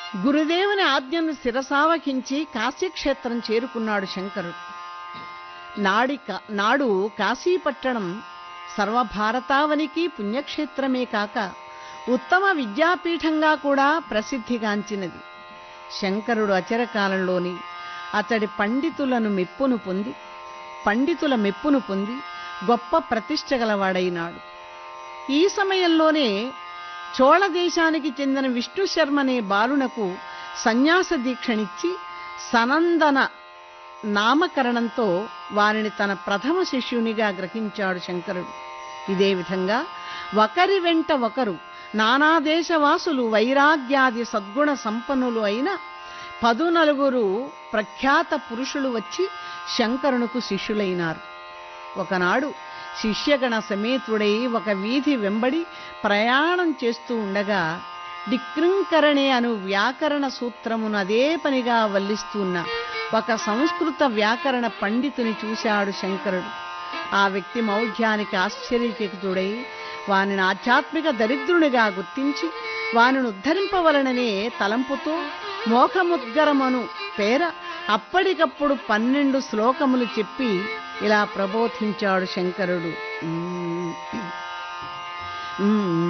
గురుదేవుని ఆజ్ఞను శిరసావహించి కాశీక్షేత్రం చేరుకున్నాడు శంకరుడు నాడి కా- నాడు కాశీపట్టణం సర్వభారతావనికి పుణ్యక్షేత్రమే కాక ఉత్తమ విద్యాపీఠంగా కూడా ప్రసిద్ధిగాంచినది శంకరుడు అచరకాలంలోని అతడి పండితులను మెప్పును పొంది పండితుల మెప్పును పొంది గొప్ప ప్రతిష్ట గలవాడైనాడు ఈ సమయంలోనే చోళ దేశానికి చెందిన విష్ణు శర్మ అనే బాలునకు సన్యాస దీక్షనిచ్చి సనందన నామకరణంతో వారిని తన ప్రథమ శిష్యునిగా గ్రహించాడు శంకరుడు ఇదే విధంగా ఒకరి వెంట ఒకరు నానాదేశవాసులు వైరాగ్యాది సద్గుణ సంపన్నులు అయిన పదునలుగురు ప్రఖ్యాత పురుషులు వచ్చి శంకరునకు శిష్యులైనారు ఒకనాడు శిష్యగణ సమేతుడై ఒక వీధి వెంబడి ప్రయాణం చేస్తూ ఉండగా డిక్రింకరణే అను వ్యాకరణ సూత్రమును అదే పనిగా వల్లిస్తున్న ఒక సంస్కృత వ్యాకరణ పండితుని చూశాడు శంకరుడు ఆ వ్యక్తి మౌఢ్యానికి ఆశ్చర్యచకితుడై వానిని ఆధ్యాత్మిక దరిద్రునిగా గుర్తించి వానిని ఉద్ధరింపవలననే తలంపుతో మోఖముద్గరమను పేర అప్పటికప్పుడు పన్నెండు శ్లోకములు చెప్పి ఇలా ప్రబోధించాడు శంకరుడు మ్మ్. మ్మ్.